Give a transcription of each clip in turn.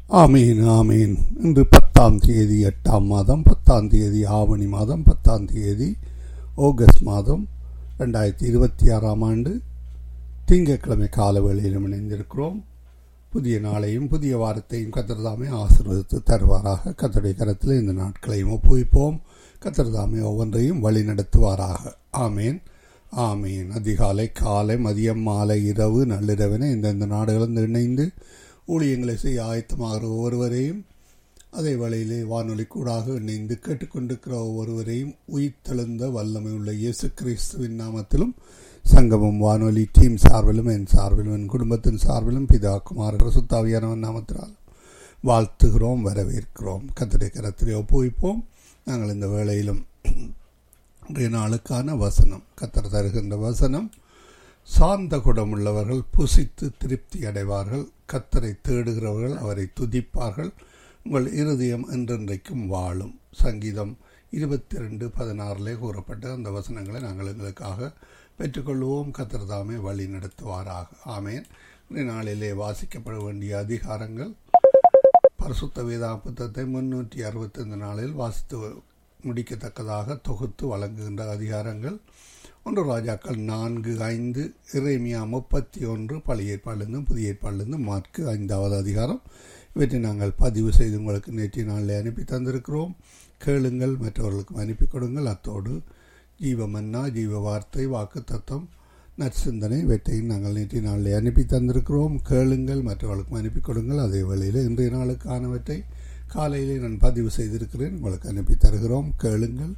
ஆமீன் ஆமீன் இன்று பத்தாம் தேதி எட்டாம் மாதம் பத்தாம் தேதி ஆவணி மாதம் பத்தாம் தேதி ஆகஸ்ட் மாதம் ரெண்டாயிரத்தி இருபத்தி ஆறாம் ஆண்டு திங்கட்கிழமை கால வேளையிலும் இணைந்திருக்கிறோம் புதிய நாளையும் புதிய வாரத்தையும் கத்திரதாமே ஆசீர்வதித்து தருவாராக கத்தருடைய கரத்தில் இந்த நாட்களையும் ஒப்புவிப்போம் கத்திரதாமே ஒவ்வொன்றையும் வழி நடத்துவாராக ஆமேன் ஆமீன் அதிகாலை காலை மதியம் மாலை இரவு நள்ளிரவென இந்தந்த நாடுகளும் இணைந்து ஊழியங்களை செய்ய ஆயத்தமாகிற ஒவ்வொருவரையும் அதே வேளையிலே வானொலி கூடாக இணைந்து கேட்டுக்கொண்டிருக்கிற ஒவ்வொருவரையும் உயிர்த்தெழுந்த வல்லமை உள்ள இயேசு கிறிஸ்துவின் நாமத்திலும் சங்கமம் வானொலி டீம் சார்பிலும் என் சார்பிலும் என் குடும்பத்தின் சார்பிலும் பிதா குமார் சுத்தாவியானவன் நாமத்தினால் வாழ்த்துகிறோம் வரவேற்கிறோம் கத்திரை கரத்திலே ஒப்புவிப்போம் நாங்கள் இந்த வேளையிலும் இன்றைய நாளுக்கான வசனம் கத்தர் தருகின்ற வசனம் சார்ந்த குடமுள்ளவர்கள் புசித்து திருப்தி அடைவார்கள் கத்தரை தேடுகிறவர்கள் அவரை துதிப்பார்கள் உங்கள் இருதயம் என்றென்றைக்கும் வாழும் சங்கீதம் இருபத்தி ரெண்டு பதினாறிலே கூறப்பட்ட அந்த வசனங்களை நாங்கள் எங்களுக்காக பெற்றுக்கொள்வோம் கத்தர் தாமே வழி நடத்துவாராக ஆமேன் இந்த நாளிலே வாசிக்கப்பட வேண்டிய அதிகாரங்கள் பரிசுத்த வேதா புத்தகத்தை முன்னூற்றி அறுபத்தைந்து நாளில் வாசித்து முடிக்கத்தக்கதாக தொகுத்து வழங்குகின்ற அதிகாரங்கள் ஒன்று ராஜாக்கள் நான்கு ஐந்து இறைமியா முப்பத்தி ஒன்று பழைய ஏற்பாடிலிருந்தும் புதிய ஏற்பாடிலிருந்தும் மார்க்கு ஐந்தாவது அதிகாரம் இவற்றை நாங்கள் பதிவு செய்து உங்களுக்கு நேற்றைய நாளில் அனுப்பி தந்திருக்கிறோம் கேளுங்கள் மற்றவர்களுக்கும் அனுப்பி கொடுங்கள் அத்தோடு ஜீவமன்னா ஜீவ வார்த்தை வாக்கு தத்துவம் நற்சிந்தனை இவற்றையும் நாங்கள் நேற்றைய நாளில் அனுப்பி தந்திருக்கிறோம் கேளுங்கள் மற்றவர்களுக்கும் அனுப்பி கொடுங்கள் அதே வேளையில் இன்றைய நாளுக்கானவற்றை காலையிலே நான் பதிவு செய்திருக்கிறேன் உங்களுக்கு அனுப்பி தருகிறோம் கேளுங்கள்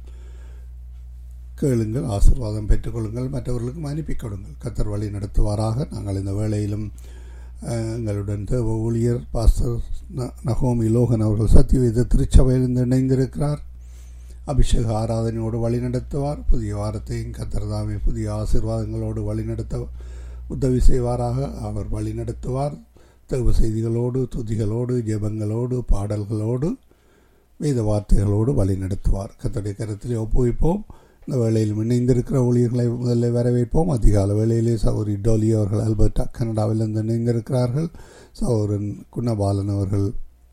கேளுங்கள் ஆசிர்வாதம் பெற்றுக்கொள்ளுங்கள் மற்றவர்களுக்கும் அனுப்பி கொடுங்கள் கத்தர் வழி நடத்துவாராக நாங்கள் இந்த வேளையிலும் எங்களுடன் தேவ ஊழியர் பாஸ்டர் நகோமி லோகன் அவர்கள் சத்தியவேத திருச்சபையிலிருந்து இணைந்திருக்கிறார் அபிஷேக ஆராதனையோடு வழி நடத்துவார் புதிய வாரத்தையும் கத்திரதாமே புதிய ஆசிர்வாதங்களோடு வழி நடத்த உதவி செய்வாராக அவர் வழி நடத்துவார் தேவ செய்திகளோடு துதிகளோடு ஜெபங்களோடு பாடல்களோடு வேத வார்த்தைகளோடு வழி நடத்துவார் கத்தடைய கருத்திலே ஒப்புவிப்போம் இந்த வேளையில் இணைந்திருக்கிற ஊழியர்களை முதல்ல வரவேற்போம் அதிகால வேளையிலே சௌரி டோலி அவர்கள் அல்பர்டா கனடாவிலிருந்து இணைந்திருக்கிறார்கள் சௌரன் குணபாலன் அவர்கள்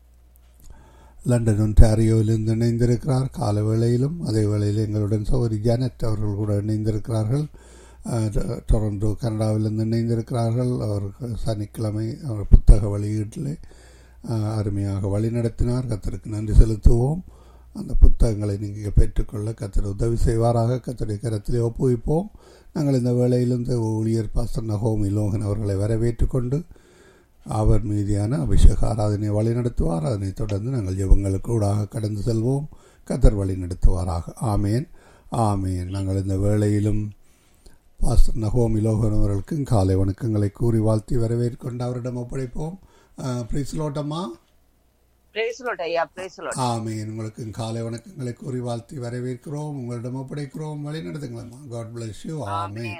லண்டன் ஒன்டாரியோவிலிருந்து இணைந்திருக்கிறார் கால வேளையிலும் அதே வேளையில் எங்களுடன் சௌரி ஜானட் அவர்கள் கூட இணைந்திருக்கிறார்கள் டொரண்டோ கனடாவிலிருந்து இணைந்திருக்கிறார்கள் அவர்கள் சனிக்கிழமை அவர் புத்தக வெளியீட்டில் அருமையாக வழி நடத்தினார் கத்தருக்கு நன்றி செலுத்துவோம் அந்த புத்தகங்களை நீங்கள் பெற்றுக்கொள்ள கத்தர் உதவி செய்வாராக கத்தருடைய கரத்திலே ஒப்புவிப்போம் நாங்கள் இந்த வேளையிலும் இந்த ஊழியர் பாஸ்டர் நகோமி லோகன் அவர்களை வரவேற்றுக்கொண்டு அவர் மீதியான அபிஷேக ஆராதனை வழி நடத்துவார் அதனைத் தொடர்ந்து நாங்கள் ஜெபங்களுக்கு ஊடாக கடந்து செல்வோம் கத்தர் வழி நடத்துவாராக ஆமேன் ஆமேன் நாங்கள் இந்த வேளையிலும் பாஸ்டர் நகோமி லோகன் அவர்களுக்கும் காலை வணக்கங்களை கூறி வாழ்த்தி வரவேற்கொண்டு அவரிடம் ஒப்படைப்போம் பிரிஸ்லோட்டம்மா ஆமீன் உங்களுக்கு காலை வணக்கங்களை கூறி வாழ்த்தி வரவேற்கிறோம் உங்களிடம் ஒப்படைக்கிறோம் வழி நடத்துங்களம்மா காட் பிளஸ் யூ ஆமீன்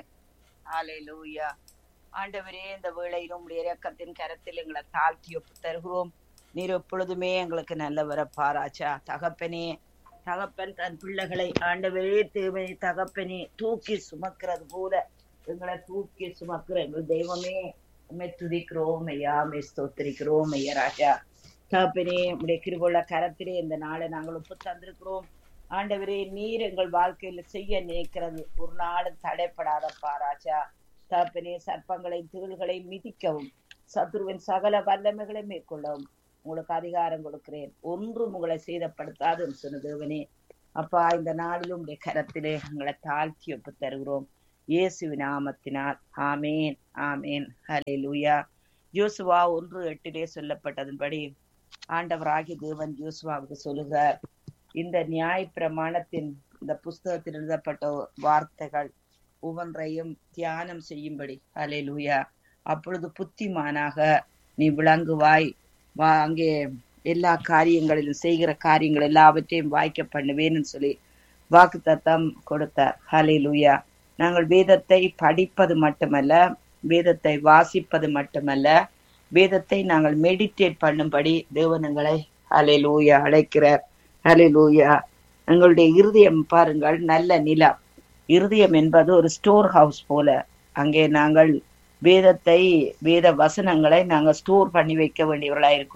ஆண்டவரே இந்த வேளையில் உங்களுடைய இறக்கத்தின் கரத்தில் எங்களை தாழ்த்தி ஒப்பு தருகிறோம் நீர் எப்பொழுதுமே எங்களுக்கு நல்லவர பாராச்சா தகப்பனே தகப்பன் தன் பிள்ளைகளை ஆண்டவரே தேவை தகப்பனே தூக்கி சுமக்கிறது போல எங்களை தூக்கி சுமக்கிற எங்கள் தெய்வமே உண்மை துதிக்கிறோம் ஐயா மே ஸ்தோத்திரிக்கிறோம் ஐயா ராஜா தகப்பனே உடைய கிருபுள்ள கரத்திலே இந்த நாளை நாங்கள் ஒப்பு தந்திருக்கிறோம் ஆண்டவரே நீர் எங்கள் வாழ்க்கையில செய்ய நினைக்கிறது ஒரு நாளும் தடைப்படாதப்பா ராஜா தகப்பனே சர்ப்பங்களை தீழ்களை மிதிக்கவும் சத்ருவின் சகல வல்லமைகளை மேற்கொள்ளவும் உங்களுக்கு அதிகாரம் கொடுக்கிறேன் ஒன்றும் உங்களை சேதப்படுத்தாதுன்னு சொன்ன தேவனே அப்பா இந்த நாளிலும் உடைய கரத்திலே எங்களை தாழ்த்தி ஒப்பு தருகிறோம் இயேசு நாமத்தினால் ஆமேன் ஆமேன் ஹலே லூயா ஜோசுவா ஒன்று எட்டிலே சொல்லப்பட்டதன்படி ஆண்டவராகி தேவன் ஜோசுவாவுக்கு சொல்லுகிறார் இந்த நியாய பிரமாணத்தின் இந்த புஸ்தகத்தில் எழுதப்பட்ட வார்த்தைகள் ஒவ்வொன்றையும் தியானம் செய்யும்படி அலே லூயா அப்பொழுது புத்திமானாக நீ விளங்குவாய் வா அங்கே எல்லா காரியங்களிலும் செய்கிற காரியங்கள் எல்லாவற்றையும் வாய்க்க பண்ணுவேன்னு சொல்லி வாக்கு தத்தம் கொடுத்தார் ஹலே லூயா நாங்கள் வேதத்தை படிப்பது மட்டுமல்ல வேதத்தை வாசிப்பது மட்டுமல்ல வேதத்தை நாங்கள் மெடிடேட் பண்ணும்படி தேவனங்களை அலை லூயா அழைக்கிறார் அலை லூயா எங்களுடைய இருதயம் பாருங்கள் நல்ல நிலம் இருதயம் என்பது ஒரு ஸ்டோர் ஹவுஸ் போல அங்கே நாங்கள் வேதத்தை வேத வசனங்களை நாங்கள் ஸ்டோர் பண்ணி வைக்க வேண்டியவர்களா இருக்கிறோம்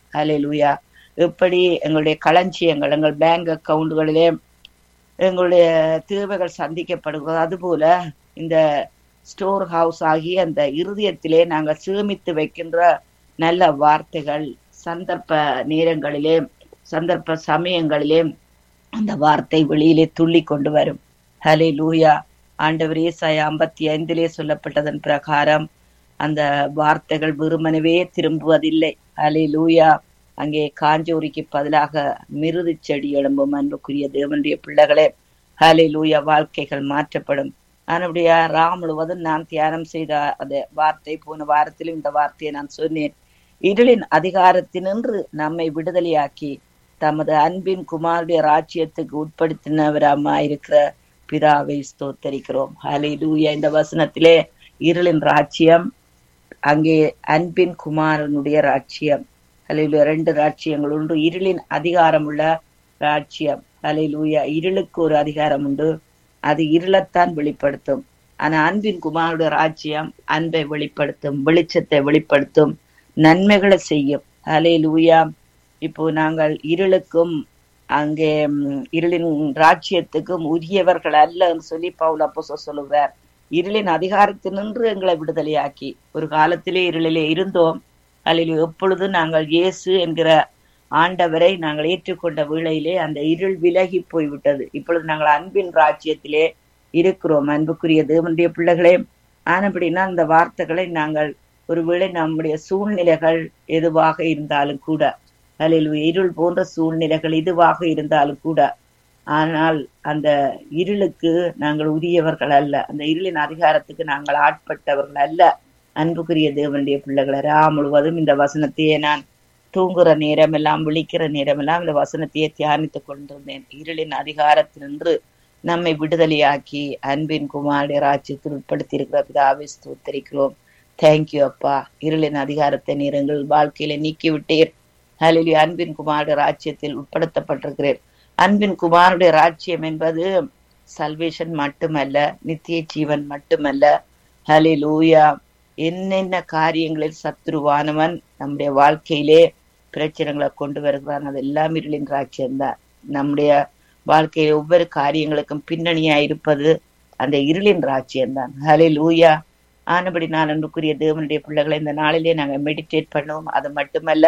ஹalleluya எப்படி எங்களுடைய களஞ்சியங்கள் எங்கள் பேங்க் அக்கவுண்டுகளிலே எங்களுடைய தேவைகள் சந்திக்கப்படுகிறது அதுபோல இந்த ஸ்டோர் ஹவுஸ் ஆகிய அந்த இருதயத்திலே நாங்கள் சேமித்து வைக்கின்ற நல்ல வார்த்தைகள் சந்தர்ப்ப நேரங்களிலே சந்தர்ப்ப சமயங்களிலே அந்த வார்த்தை வெளியிலே துள்ளி கொண்டு வரும் ஹலே லூயா ஆண்டவர் ஏசாயா ஐம்பத்தி ஐந்திலே சொல்லப்பட்டதன் பிரகாரம் அந்த வார்த்தைகள் வெறுமனவே திரும்புவதில்லை ஹலே லூயா அங்கே காஞ்சோரிக்கு பதிலாக மிருது செடி எழும்பும் அன்புக்குரிய தேவனுடைய பிள்ளைகளே ஹலே லூயா வாழ்க்கைகள் மாற்றப்படும் அதனுடைய ராம் முழுவதும் நான் தியானம் செய்த அந்த வார்த்தை போன வாரத்திலும் இந்த வார்த்தையை நான் சொன்னேன் இருளின் அதிகாரத்தினின்று நம்மை விடுதலையாக்கி தமது அன்பின் குமாருடைய ராஜ்யத்துக்கு உட்படுத்தினவராமா இருக்கிற பிதாவை ஸ்தோத்தரிக்கிறோம் ஹலே லூயா இந்த வசனத்திலே இருளின் ராஜ்யம் அங்கே அன்பின் குமாரனுடைய ராஜ்யம் ஹலையில ரெண்டு ராஜ்யங்கள் உண்டு இருளின் அதிகாரம் உள்ள ராஜ்யம் ஹலையிலூயா இருளுக்கு ஒரு அதிகாரம் உண்டு அது இருளத்தான் வெளிப்படுத்தும் ஆனா அன்பின் குமாரோட ராஜ்யம் அன்பை வெளிப்படுத்தும் வெளிச்சத்தை வெளிப்படுத்தும் நன்மைகளை செய்யும் ஹலையிலூயா இப்போ நாங்கள் இருளுக்கும் அங்கே இருளின் ராஜ்யத்துக்கும் உரியவர்கள் அல்லன்னு சொல்லி பவுல் அப்போ சொல்லுகிறார் இருளின் அதிகாரத்தினின்று எங்களை விடுதலையாக்கி ஒரு காலத்திலே இருளிலே இருந்தோம் அதில் எப்பொழுது நாங்கள் இயேசு என்கிற ஆண்டவரை நாங்கள் ஏற்றுக்கொண்ட வேளையிலே அந்த இருள் விலகி போய்விட்டது இப்பொழுது நாங்கள் அன்பின் ராஜ்யத்திலே இருக்கிறோம் அன்புக்குரிய தேவனுடைய பிள்ளைகளே ஆனபடினா அந்த வார்த்தைகளை நாங்கள் ஒருவேளை நம்முடைய சூழ்நிலைகள் எதுவாக இருந்தாலும் கூட அதில் இருள் போன்ற சூழ்நிலைகள் இதுவாக இருந்தாலும் கூட ஆனால் அந்த இருளுக்கு நாங்கள் உரியவர்கள் அல்ல அந்த இருளின் அதிகாரத்துக்கு நாங்கள் ஆட்பட்டவர்கள் அல்ல அன்புக்குரிய தேவனுடைய பிள்ளைகளை ரா முழுவதும் இந்த வசனத்தையே நான் தூங்குற நேரம் எல்லாம் விழிக்கிற நேரம் எல்லாம் இந்த வசனத்தையே தியானித்துக் கொண்டிருந்தேன் இருளின் அதிகாரத்தினின்று நம்மை விடுதலையாக்கி அன்பின் குமாரடைய ராஜ்யத்தில் உட்படுத்தி இருக்கிற பிதாவை ஸ்தோத்தரிக்கிறோம் தேங்க்யூ அப்பா இருளின் அதிகாரத்தை நீர் எங்கள் வாழ்க்கையில நீக்கி விட்டீர் அதில் அன்பின் குமாரடைய ராஜ்யத்தில் உட்படுத்தப்பட்டிருக்கிறேன் அன்பின் குமாருடைய ராஜ்யம் என்பது சல்வேஷன் மட்டுமல்ல நித்திய ஜீவன் மட்டுமல்ல ஹலே லூயா என்னென்ன காரியங்களில் சத்துருவானவன் நம்முடைய வாழ்க்கையிலே பிரச்சனைகளை கொண்டு வருகிறான் அது எல்லாம் இருளின் ராஜ்யம்தான் நம்முடைய வாழ்க்கையில ஒவ்வொரு காரியங்களுக்கும் பின்னணியா இருப்பது அந்த இருளின் ராஜ்யம்தான் ஹலே லூயா ஆனபடி நான் அன்புக்குரிய தேவனுடைய பிள்ளைகளை இந்த நாளிலே நாங்க மெடிடேட் பண்ணுவோம் அது மட்டுமல்ல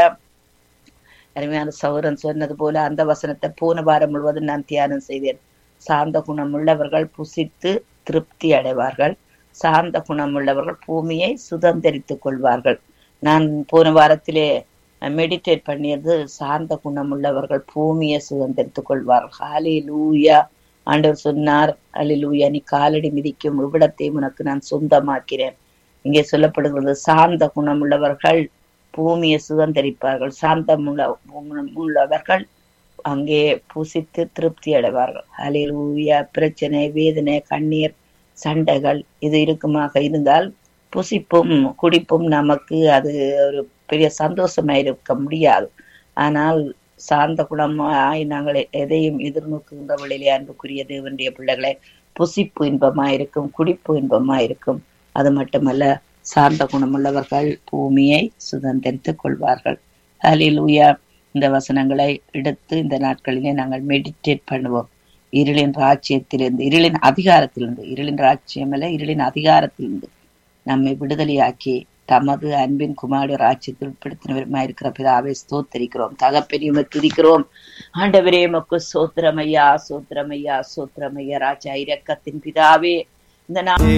அருமையான சௌரன் சொன்னது போல அந்த வசனத்தை போன வாரம் முழுவதும் நான் தியானம் செய்தேன் சாந்த குணம் உள்ளவர்கள் புசித்து திருப்தி அடைவார்கள் சாந்த குணம் உள்ளவர்கள் பூமியை சுதந்திரித்துக் கொள்வார்கள் நான் போன வாரத்திலே மெடிடேட் பண்ணியது சாந்த குணம் உள்ளவர்கள் பூமியை சுதந்திரித்துக் கொள்வார்கள் ஹாலே லூயா ஆண்டவர் சொன்னார் அலி லூயா நீ காலடி மிதிக்கும் இவ்விடத்தை உனக்கு நான் சொந்தமாக்கிறேன் இங்கே சொல்லப்படுகிறது சாந்த குணம் உள்ளவர்கள் பூமியை சுதந்திரிப்பார்கள் சாந்தம் உள்ள உள்ளவர்கள் அங்கே புசித்து திருப்தி அடைவார்கள் அலையூயா பிரச்சனை வேதனை கண்ணீர் சண்டைகள் இது இருக்குமாக இருந்தால் புசிப்பும் குடிப்பும் நமக்கு அது ஒரு பெரிய சந்தோஷமா இருக்க முடியாது ஆனால் சார்ந்த குணமாய் நாங்கள் எதையும் எதிர்நோக்குகின்ற வழியிலே அன்புக்குரிய தேவனுடைய பிள்ளைகளை புசிப்பு இன்பமா இருக்கும் குடிப்பு இன்பமா இருக்கும் அது மட்டுமல்ல சார்ந்த குணமுள்ளவர்கள் பூமியை சுதந்திரித்துக் கொள்வார்கள் ஹலிலூயா இந்த வசனங்களை எடுத்து இந்த நாட்களிலே நாங்கள் மெடிடேட் பண்ணுவோம் இருளின் ராஜ்யத்திலிருந்து இருளின் அதிகாரத்திலிருந்து இருளின் ராஜ்யம் அல்ல இருளின் அதிகாரத்திலிருந்து நம்மை விடுதலையாக்கி தமது அன்பின் குமாரி ராஜ்யத்தில் உட்படுத்தினவருமா இருக்கிற பிதாவை ஸ்தோத்தரிக்கிறோம் தகப்பெரியமை துதிக்கிறோம் ஆண்டவரே மக்கு சோத்திரமையா சோத்திரமையா சோத்திரமையா ராஜா இரக்கத்தின் பிதாவே இந்த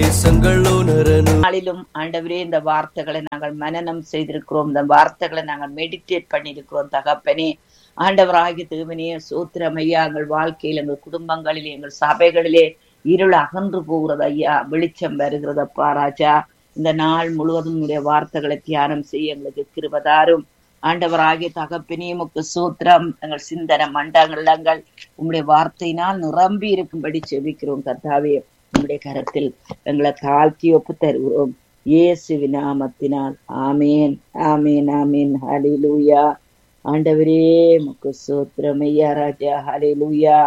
நாளிலும் ஆண்டவரே இந்த வார்த்தைகளை நாங்கள் மனநம் செய்திருக்கிறோம் இந்த வார்த்தைகளை நாங்கள் மெடிடேட் பண்ணியிருக்கிறோம் தகப்பனே ஆண்டவராகி தேவனே சோத்திரமையா எங்கள் வாழ்க்கையில் எங்கள் குடும்பங்களிலே எங்கள் சபைகளிலே இருள் அகன்று போகிறது ஐயா வெளிச்சம் வருகிறதப்பா ராஜா இந்த நாள் முழுவதும் உடைய வார்த்தைகளை தியானம் செய்ய எங்களுக்கு கிருபதாரும் ஆண்டவராகிய தகப்பினே முக்கு சூத்திரம் எங்கள் சிந்தன மண்டங்கள் உங்களுடைய வார்த்தையினால் நிரம்பி இருக்கும்படி செபிக்கிறோம் கர்த்தாவே உங்களுடைய கரத்தில் எங்களை தாழ்த்தி ஒப்பு தருகிறோம் இயேசு நாமத்தினால் ஆமேன் ஆமேன் ஆமேன் ஹலிலூயா ஆண்டவரே முக்கு சூத்திரம் ஐயா ராஜா ஹலிலூயா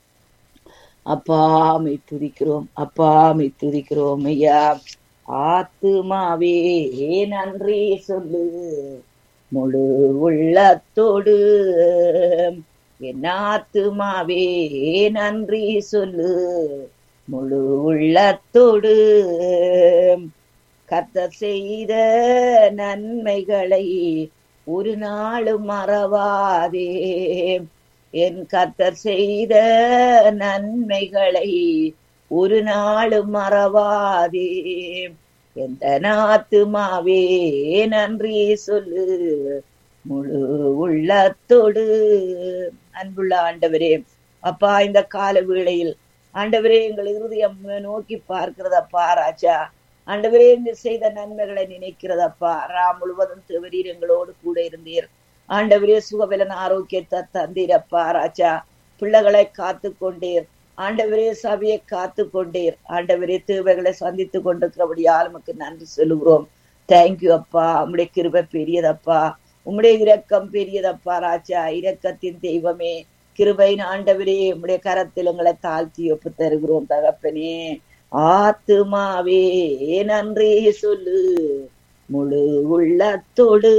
அப்பாமை துதிக்கிறோம் அப்பாமை துதிக்கிறோம் ஐயா ஆத்துமாவே நன்றி சொல்லு முழு உள்ளத்தோடு என் ஆத்துமாவே நன்றி சொல்லு முழு உள்ளத்தோடு கர்த்தர் செய்த நன்மைகளை ஒரு நாளும் மறவாதே என் கர்த்தர் செய்த நன்மைகளை ஒரு நாளும் மறவாதே எந்த நாத்துமாவே நன்றி சொல்லு முழு உள்ளத்தோடு அன்புள்ள ஆண்டவரே அப்பா இந்த கால வேளையில் ஆண்டவரே எங்கள் இருதயம் நோக்கி பார்க்கிறதப்பா ராஜா ஆண்டவரே இந்த செய்த நன்மைகளை நினைக்கிறதப்பா ரா முழுவதும் தேவரீர் எங்களோடு கூட இருந்தீர் ஆண்டவரே சுகபலன் ஆரோக்கியத்தை தந்தீரப்பா ராஜா பிள்ளைகளை காத்து கொண்டீர் ஆண்டவரே சபையை காத்து கொண்டீர் ஆண்டவரே தேவைகளை சந்தித்து கொண்டிருக்கிறபடியால் நமக்கு நன்றி சொல்லுகிறோம் தேங்க்யூ அப்பா உம்முடைய கிருபை பெரியதப்பா உம்முடைய இரக்கம் பெரியதப்பா ராஜா இரக்கத்தின் தெய்வமே கிருபையின் ஆண்டவரே உம்முடைய கரத்தில் எங்களை தாழ்த்தி ஒப்பு தருகிறோம் தகப்பனே ஆத்துமாவே நன்றி சொல்லு முழு உள்ளத்தோடு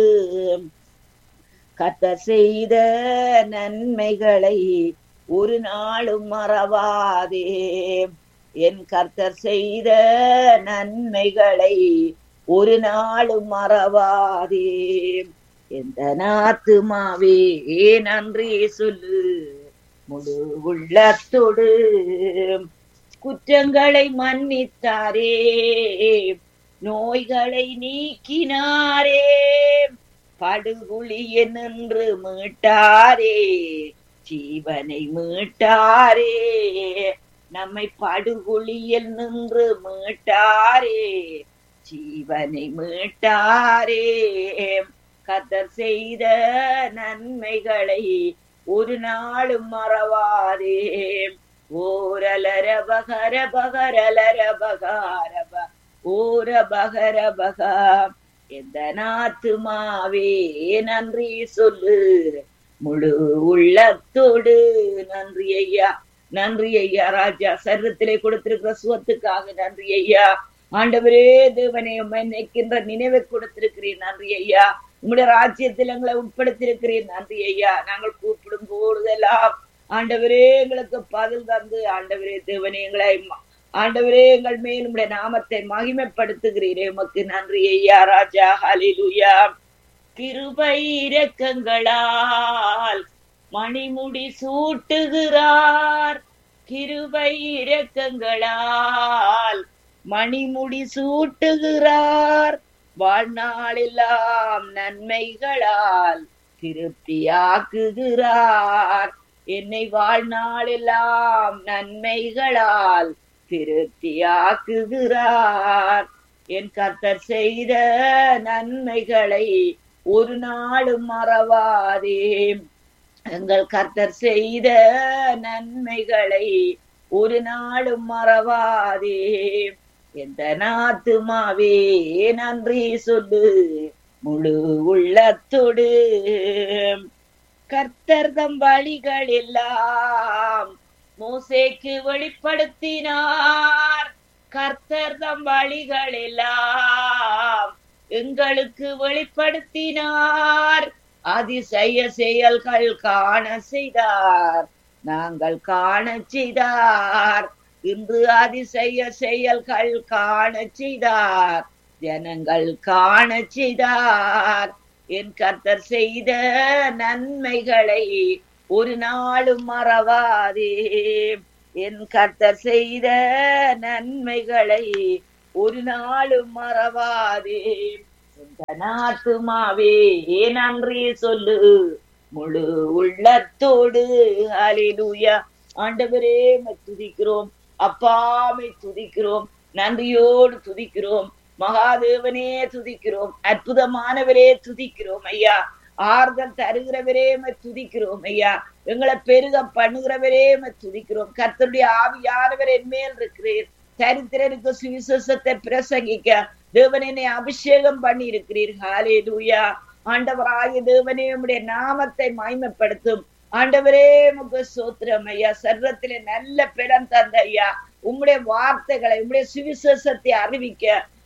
கத்த செய்த நன்மைகளை ஒரு நாளும் மறவாதே என் கர்த்தர் செய்த நன்மைகளை ஒரு நாளும் மறவாதே எந்த நாத்துமாவே நன்றி சொல்லு முழு உள்ளத்தோடு குற்றங்களை மன்னித்தாரே நோய்களை நீக்கினாரே படுகுழிய நின்று மீட்டாரே ஜீவனை மீட்டாரே நம்மை படுகுழியில் நின்று மீட்டாரே ஜீவனை மீட்டாரே கத்தர் செய்த நன்மைகளை ஒரு நாளும் மறவாதே ஓரலர பகர பகரலர பகாரப ஓர பகர பகா எந்த நாத்துமாவே நன்றி சொல்லு முழு உள்ளத்தோடு நன்றி ஐயா நன்றி ஐயா ராஜா சரீரத்திலே கொடுத்திருக்கிற சுகத்துக்காக நன்றி ஐயா ஆண்டவரே தேவனை நினைக்கின்ற நினைவை கொடுத்திருக்கிறேன் நன்றி ஐயா உங்களுடைய ராஜ்யத்தில் எங்களை உட்படுத்தியிருக்கிறேன் நன்றி ஐயா நாங்கள் கூப்பிடும் போதெல்லாம் ஆண்டவரே எங்களுக்கு பதில் தந்து ஆண்டவரே தேவனே எங்களை ஆண்டவரே எங்கள் மேல் உடைய நாமத்தை மகிமைப்படுத்துகிறீரே உமக்கு நன்றி ஐயா ராஜா ஹலிலுயா கிருபை இரக்கங்களால் மணிமுடி சூட்டுகிறார் கிருபை இரக்கங்களால் மணிமுடி சூட்டுகிறார் வாழ்நாளெல்லாம் நன்மைகளால் திருப்தியாக்குகிறார் என்னை வாழ்நாளெல்லாம் நன்மைகளால் திருப்தியாக்குகிறார் என் கர்த்தர் செய்த நன்மைகளை ஒரு நாளும் மறவாதே எங்கள் கர்த்தர் செய்த நன்மைகளை ஒரு நாளும் மறவாதே எந்த நாத்துமாவே நன்றி சொல்லு முழு உள்ளத்தோடு கர்த்தர் தம் வழிகள் எல்லாம் மோசேக்கு வெளிப்படுத்தினார் கர்த்தர் தம் வழிகள் எல்லாம் எங்களுக்கு வெளிப்படுத்தினார் அதிசய செயல்கள் காண செய்தார் நாங்கள் காண செய்தார் இன்று அதிசய செயல்கள் காண செய்தார் ஜனங்கள் காண செய்தார் என் கர்த்தர் செய்த நன்மைகளை ஒரு நாளும் மறவாதே என் கர்த்தர் செய்த நன்மைகளை ஒரு நாளும் மறவாதே இந்த நாத்துமாவே நன்றி சொல்லு முழு உள்ளத்தோடு அலிலுயா ஆண்டவரே துதிக்கிறோம் அப்பாமை துதிக்கிறோம் நன்றியோடு துதிக்கிறோம் மகாதேவனே துதிக்கிறோம் அற்புதமானவரே துதிக்கிறோம் ஐயா ஆறுதல் தருகிறவரே துதிக்கிறோம் ஐயா எங்களை பெருக பண்ணுகிறவரே துதிக்கிறோம் கர்த்தருடைய ஆவியானவர் என் மேல் இருக்கிறீர் தரித்திரருக்கு சுவிசேஷத்தை பிரசங்கிக்க தேவன் என்னை அபிஷேகம் பண்ணி இருக்கிறீர் ஹாலே லூயா ஆண்டவராய தேவனே உடைய நாமத்தை மாய்மைப்படுத்தும் ஆண்டவரே முக சோத்திரம் ஐயா சர்வத்திலே நல்ல பிடம் தந்த ஐயா உம்முடைய வார்த்தைகளை உம்முடைய சுவிசேஷத்தை அறிவிக்க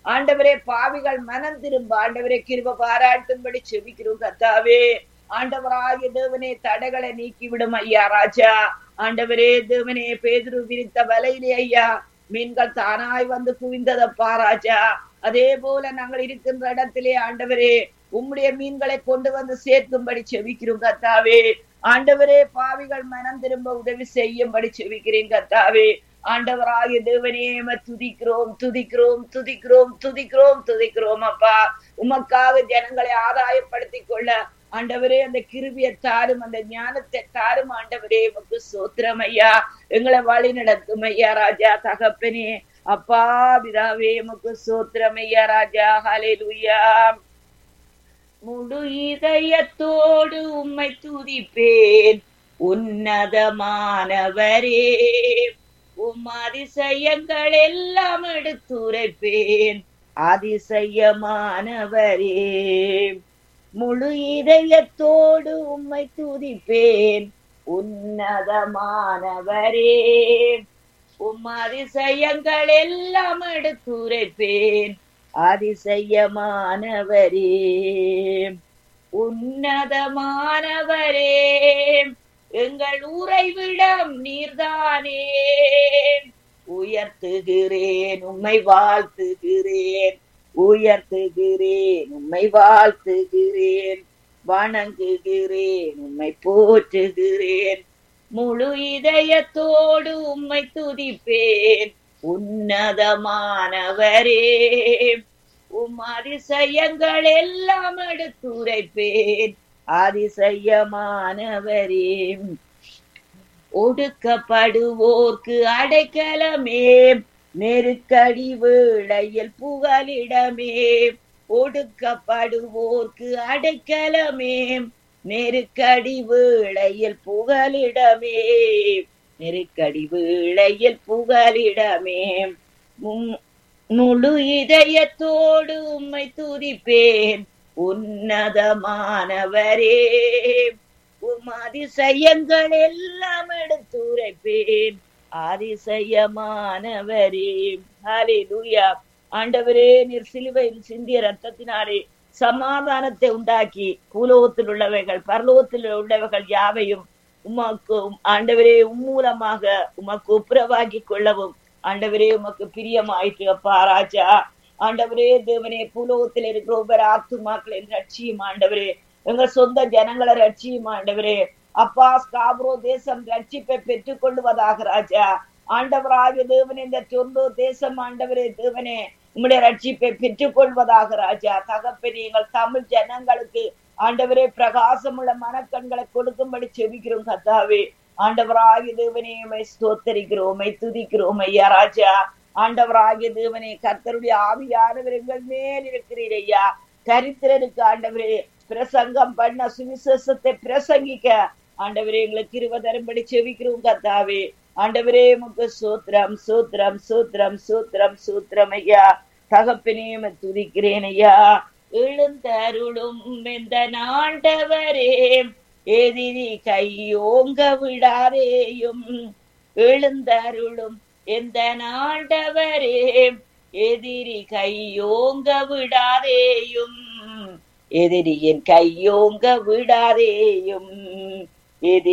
ஆண்டவரே பாவிகள் மனம் திரும்ப ஆண்டவரே கிருப பாராட்டும்படி செபிக்கிறோம் கத்தாவே ஆண்டவராகிய தேவனே தடைகளை நீக்கிவிடும் ஐயா ராஜா ஆண்டவரே தேவனே பேதுரு விரித்த வலையிலே ஐயா மீன்கள் தானாய் வந்து குவிந்ததப்பா ராஜா அதே போல நாங்கள் இருக்கின்ற இடத்திலே ஆண்டவரே உம்முடைய மீன்களை கொண்டு வந்து சேர்க்கும்படி செவிக்கிறோம் கத்தாவே ஆண்டவரே பாவிகள் மனம் திரும்ப உதவி செய்யும்படி செவிக்கிறேன் கத்தாவே ஆண்டவராகிய தேவனே துதிக்கிறோம் துதிக்கிறோம் துதிக்கிறோம் துதிக்கிறோம் துதிக்கிறோம் அப்பா உமக்காக ஜனங்களை ஆதாயப்படுத்திக் கொள்ள ஆண்டவரே அந்த கிருபியை தாரும் அந்த ஞானத்தை தாரும் ஆண்டவரே உமக்கு சோத்திரம் ஐயா எங்களை வழி நடத்தும் ஐயா ராஜா தகப்பனே அப்பா பிதாவே உமக்கு சோத்திரம் ஐயா ராஜா ஹலே முழு இதயத்தோடு உம்மை துதிப்பேன் உன்னதமானவரே உம் அதிசயங்கள் எல்லாம் எடுத்துரைப்பேன் அதிசயமானவரே முழு இதயத்தோடு உம்மை துதிப்பேன் உன்னதமானவரே உம் அதிசயங்கள் எல்லாம் எடுத்துரைப்பேன் அதிசயமானவரே உன்னதமானவரே எங்கள் உறைவிடம் நீர்தானே உயர்த்துகிறேன் உம்மை வாழ்த்துகிறேன் உயர்த்துகிறேன் உம்மை வாழ்த்துகிறேன் வணங்குகிறேன் உம்மை போற்றுகிறேன் முழு இதயத்தோடு உம்மை துதிப்பேன் உன்னதமானவரே உம் அதிசயங்கள் எல்லாம் எடுத்துரைப்பேன் அதிசயமானவரே ஒடுக்கப்படுவோர்க்கு அடைக்கலமே நெருக்கடி வேளையில் புகலிடமே ஒடுக்கப்படுவோர்க்கு அடைக்கலமே நெருக்கடி வேளையில் புகலிடமே நெருக்கடி வேளையில் புகலிடமே முழு இதயத்தோடு உம்மை துதிப்பேன் உன்னதமானவரே உம் அதிசயங்கள் எல்லாம் எடுத்துரைப்பேன் அதிசயமானவரே ஹalleluya ஆண்டவரே நீர் சிலுவையில் சிந்திய ரத்தத்தினாலே சமாதானத்தை உண்டாக்கி பூலோகத்தில் உள்ளவைகள் பரலோகத்தில் உள்ளவைகள் யாவையும் உமக்கு ஆண்டவரே உம்மூலமாக உமக்கு உப்புரவாக்கி கொள்ளவும் ஆண்டவரே உமக்கு பிரியமாயிற்று அப்பா ராஜா ஆண்டவரே தேவனே பூலோகத்தில் இருக்கிற ஒவ்வொரு ஆத்துமாக்களை ரட்சியும் ஆண்டவரே எங்க சொந்த ஜனங்களை ரட்சியும் ஆண்டவரே அப்பா ஸ்காப்ரோ தேசம் ரட்சிப்பை பெற்றுக் கொள்வதாக ராஜா ஆண்டவராகிய தேவனே இந்த சொந்த தேசம் ஆண்டவரே தேவனே உம்முடைய ரட்சிப்பை பெற்றுக் கொள்வதாக ராஜா தகப்பனே எங்கள் தமிழ் ஜனங்களுக்கு ஆண்டவரே பிரகாசமுள்ள மனக்கண்களை கொடுக்கும்படி செபிக்கிறோம் கத்தாவே ஆண்டவராகிய தேவனே உமை ஸ்தோத்தரிக்கிறோம் உமை துதிக்கிறோம் ஐயா ராஜா ஆண்டவராகிய தேவனே கர்த்தருடைய ஆவியானவர் எங்கள் மேல் இருக்கிறீர் ஐயா கரித்திரருக்கு ஆண்டவரே பிரசங்கம் பண்ண சுவிசேஷத்தை பிரசங்கிக்க ஆண்டவரே எங்களுக்கு இருவ தரும்படி செவிக்கிறோம் கத்தாவே ஆண்டவரே முக்கு சூத்திரம் சூத்திரம் சூத்திரம் சூத்திரம் சூத்திரம் ஐயா தகப்பினேம துதிக்கிறேன் ஐயா எழுந்தருளும் இந்த நாண்டவரே எதிரி கையோங்க விடாதேயும் எழுந்தருளும் எந்த நாண்டவரே எதிரி கையோங்க விடாதேயும் எதிரியின் கையோங்க விடாதேயும் எதிரி